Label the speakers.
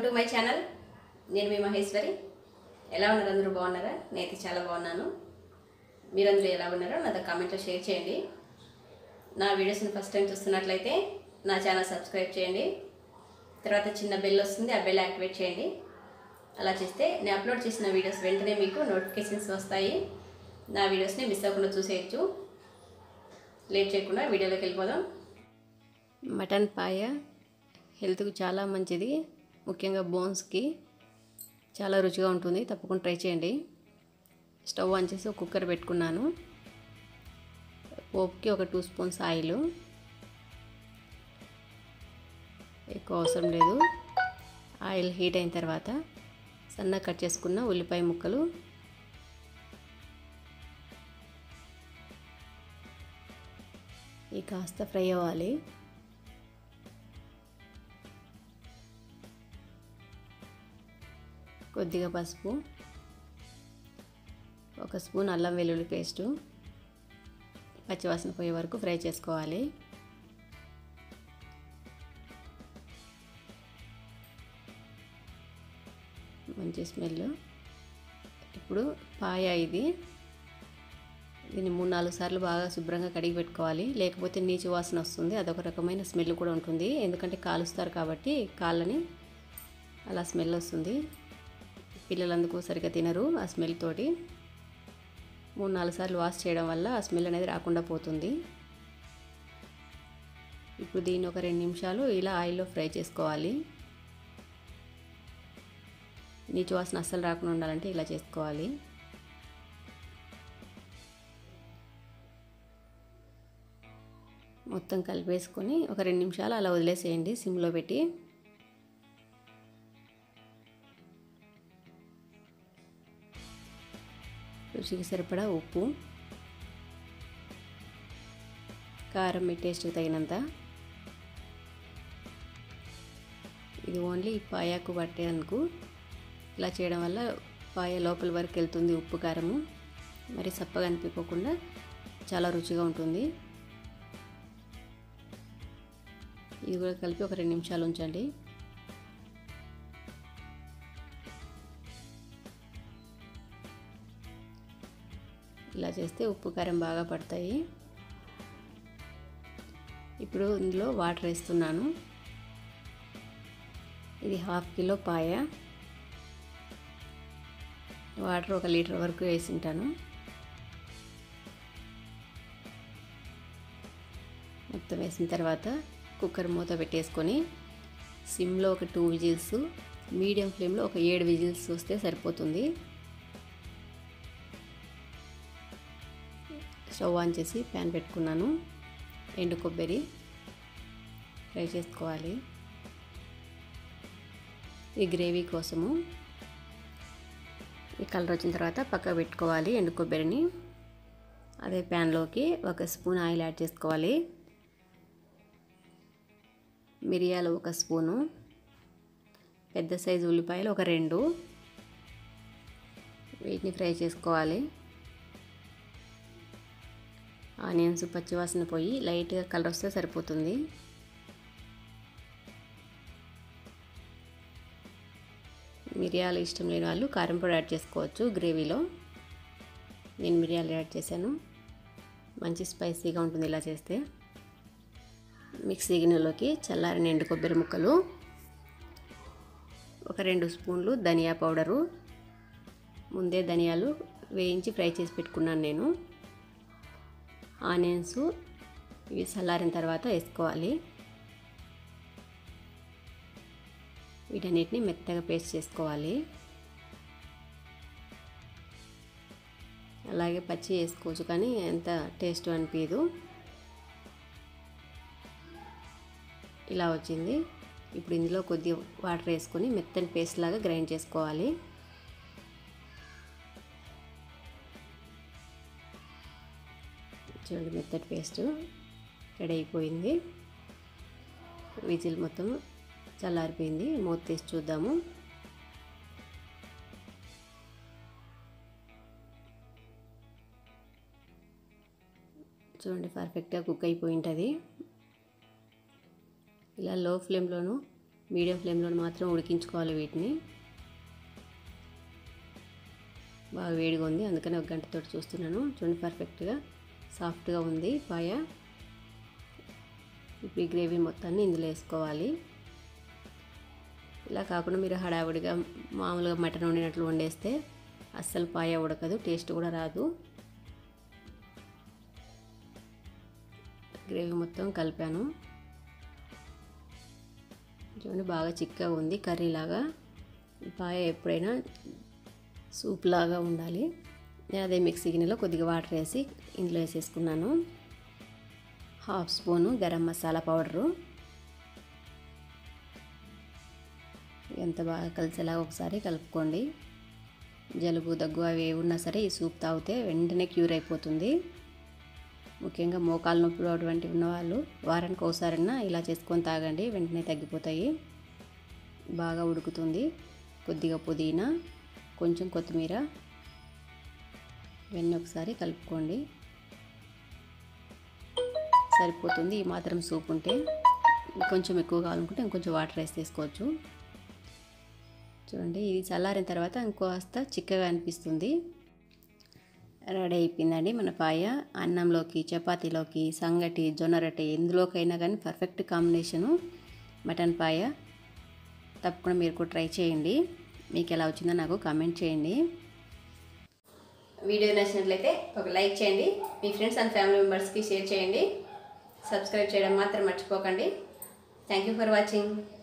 Speaker 1: to my channel నేను మీ మహేశ్వరి ఎలా ఉన్నారు అందరూ బాగున్నారా నేనైతే చాలా బాగున్నాను మీరందరూ ఎలా ఉన్నారో నాతో కామెంట్లో షేర్ చేయండి నా వీడియోస్ని ఫస్ట్ టైం చూస్తున్నట్లయితే నా ఛానల్ సబ్స్క్రైబ్ చేయండి తర్వాత చిన్న బెల్ వస్తుంది ఆ బెల్ యాక్టివేట్ చేయండి అలా చేస్తే నేను అప్లోడ్ చేసిన వీడియోస్ వెంటనే మీకు నోటిఫికేషన్స్ వస్తాయి నా వీడియోస్ని మిస్ అవ్వకుండా చూసేయచ్చు లేట్ చేయకుండా వీడియోలోకి వెళ్ళిపోదాం మటన్ పాయ హెల్త్కు చాలా మంచిది ముఖ్యంగా బోన్స్కి చాలా రుచిగా ఉంటుంది తప్పకుండా ట్రై చేయండి స్టవ్ ఆన్ చేసి ఒక కుక్కర్ పెట్టుకున్నాను పోపుకి ఒక టూ స్పూన్స్ ఆయిల్ ఎక్కువ అవసరం లేదు ఆయిల్ హీట్ అయిన తర్వాత సన్నగా కట్ చేసుకున్న ఉల్లిపాయ ముక్కలు ఈ కాస్త ఫ్రై అవ్వాలి కొద్దిగా పసుపు ఒక స్పూన్ అల్లం వెల్లుల్లి పేస్టు పచ్చివాసన పోయే వరకు ఫ్రై చేసుకోవాలి మంచి స్మెల్ ఇప్పుడు పాయ ఇది దీన్ని మూడు నాలుగు సార్లు బాగా శుభ్రంగా కడిగి పెట్టుకోవాలి లేకపోతే నీచు వాసన వస్తుంది అదొక రకమైన స్మెల్ కూడా ఉంటుంది ఎందుకంటే కాలుస్తారు కాబట్టి కాళ్ళని అలా స్మెల్ వస్తుంది పిల్లలందుకు సరిగ్గా తినరు ఆ స్మెల్ తోటి మూడు నాలుగు సార్లు వాష్ చేయడం వల్ల ఆ స్మెల్ అనేది రాకుండా పోతుంది ఇప్పుడు దీన్ని ఒక రెండు నిమిషాలు ఇలా ఆయిల్లో ఫ్రై చేసుకోవాలి నీచు వాసన అస్సలు రాకుండా ఉండాలంటే ఇలా చేసుకోవాలి మొత్తం కలిపేసుకొని ఒక రెండు నిమిషాలు అలా వదిలేసేయండి సిమ్లో పెట్టి రుచికి సరిపడా ఉప్పు కారం మీ టేస్ట్కి తగినంత ఇది ఓన్లీ పాయాకు పట్టేందుకు ఇలా చేయడం వల్ల పాయ లోపల వరకు వెళ్తుంది ఉప్పు కారము మరి సప్పగా అనిపించకుండా చాలా రుచిగా ఉంటుంది ఇది కూడా కలిపి ఒక రెండు నిమిషాలు ఉంచండి ఇలా చేస్తే ఉప్పు కారం బాగా పడతాయి ఇప్పుడు ఇందులో వాటర్ వేస్తున్నాను ఇది హాఫ్ కిలో పాయ వాటర్ ఒక లీటర్ వరకు వేసింటాను మొత్తం వేసిన తర్వాత కుక్కర్ మూత పెట్టేసుకొని సిమ్లో ఒక టూ విజిల్స్ మీడియం ఫ్లేమ్లో ఒక ఏడు విజిల్స్ వస్తే సరిపోతుంది స్టవ్ ఆన్ చేసి ప్యాన్ పెట్టుకున్నాను ఎండు కొబ్బరి ఫ్రై చేసుకోవాలి ఈ గ్రేవీ కోసము ఈ కలర్ వచ్చిన తర్వాత పక్క పెట్టుకోవాలి ఎండు కొబ్బరిని అదే ప్యాన్లోకి ఒక స్పూన్ ఆయిల్ యాడ్ చేసుకోవాలి మిరియాలు ఒక స్పూను పెద్ద సైజు ఉల్లిపాయలు ఒక రెండు వీటిని ఫ్రై చేసుకోవాలి ఆనియన్స్ పచ్చివాసన పోయి లైట్గా కలర్ వస్తే సరిపోతుంది మిరియాలు ఇష్టం లేని వాళ్ళు కారం పొడి యాడ్ చేసుకోవచ్చు గ్రేవీలో నేను మిరియాలు యాడ్ చేశాను మంచి స్పైసీగా ఉంటుంది ఇలా చేస్తే మిక్సీ గిన్నెలోకి చల్లారిన ఎండు కొబ్బరి ముక్కలు ఒక రెండు స్పూన్లు ధనియా పౌడరు ముందే ధనియాలు వేయించి ఫ్రై చేసి పెట్టుకున్నాను నేను ఆనియన్స్ ఇవి చల్లారిన తర్వాత వేసుకోవాలి వీటన్నిటిని మెత్తగా పేస్ట్ చేసుకోవాలి అలాగే పచ్చి వేసుకోవచ్చు కానీ ఎంత టేస్ట్ అనిపించదు ఇలా వచ్చింది ఇప్పుడు ఇందులో కొద్దిగా వాటర్ వేసుకొని మెత్తని పేస్ట్ లాగా గ్రైండ్ చేసుకోవాలి చూడండి మెత్తటి పేస్ట్ రెడీ అయిపోయింది విజిల్ మొత్తం చల్లారిపోయింది మూత తీసి చూద్దాము చూడండి పర్ఫెక్ట్గా కుక్ అయిపోయి ఉంటుంది ఇలా లో ఫ్లేమ్లోను మీడియం ఫ్లేమ్లో మాత్రం ఉడికించుకోవాలి వీటిని బాగా వేడిగా ఉంది అందుకని ఒక గంటతో చూస్తున్నాను చూడండి పర్ఫెక్ట్గా సాఫ్ట్గా ఉంది పాయ ఇప్పుడు ఈ గ్రేవీ మొత్తాన్ని ఇందులో వేసుకోవాలి ఇలా కాకుండా మీరు హడావుడిగా మామూలుగా మటన్ వండినట్లు వండేస్తే అస్సలు పాయ ఉడకదు టేస్ట్ కూడా రాదు గ్రేవీ మొత్తం కలిపాను చూడండి బాగా చిక్కగా ఉంది కర్రీ లాగా పాయ ఎప్పుడైనా సూప్ లాగా ఉండాలి అదే మిక్సీ గిన్నెలో కొద్దిగా వాటర్ వేసి ఇందులో వేసేసుకున్నాను half spoon garam masala powder ఎంత బాగా కలిసేలా ఒకసారి కలుపుకోండి జలుబు దగ్గు అవి ఉన్నా సరే ఈ సూప్ తాగితే వెంటనే క్యూర్ అయిపోతుంది ముఖ్యంగా మోకాలు నొప్పులు అటువంటివి ఉన్నవాళ్ళు వారానికి ఒకసారైనా ఇలా చేసుకొని తాగండి వెంటనే తగ్గిపోతాయి బాగా ఉడుకుతుంది కొద్దిగా పుదీనా కొంచెం కొత్తిమీర ఇవన్నీ ఒకసారి కలుపుకోండి సరిపోతుంది ఈ మాత్రం సూప్ ఉంటే కొంచెం ఎక్కువ కావాలనుకుంటే ఇంకొంచెం వాటర్ వేసి తీసుకోవచ్చు చూడండి ఇది చల్లారిన తర్వాత ఇంకోస్త చిక్కగా అనిపిస్తుంది రెడీ అయిపోయిందండి మన పాయ అన్నంలోకి చపాతీలోకి సంగటి జొన్న రొట్టె ఎందులోకైనా కానీ పర్ఫెక్ట్ కాంబినేషను మటన్ పాయ తప్పకుండా మీరు కూడా ట్రై చేయండి మీకు ఎలా వచ్చిందో నాకు కామెంట్ చేయండి వీడియో నచ్చినట్లయితే ఒక లైక్ చేయండి మీ ఫ్రెండ్స్ అండ్ ఫ్యామిలీ మెంబర్స్కి షేర్ చేయండి సబ్స్క్రైబ్ చేయడం మాత్రం మర్చిపోకండి థ్యాంక్ యూ ఫర్ వాచింగ్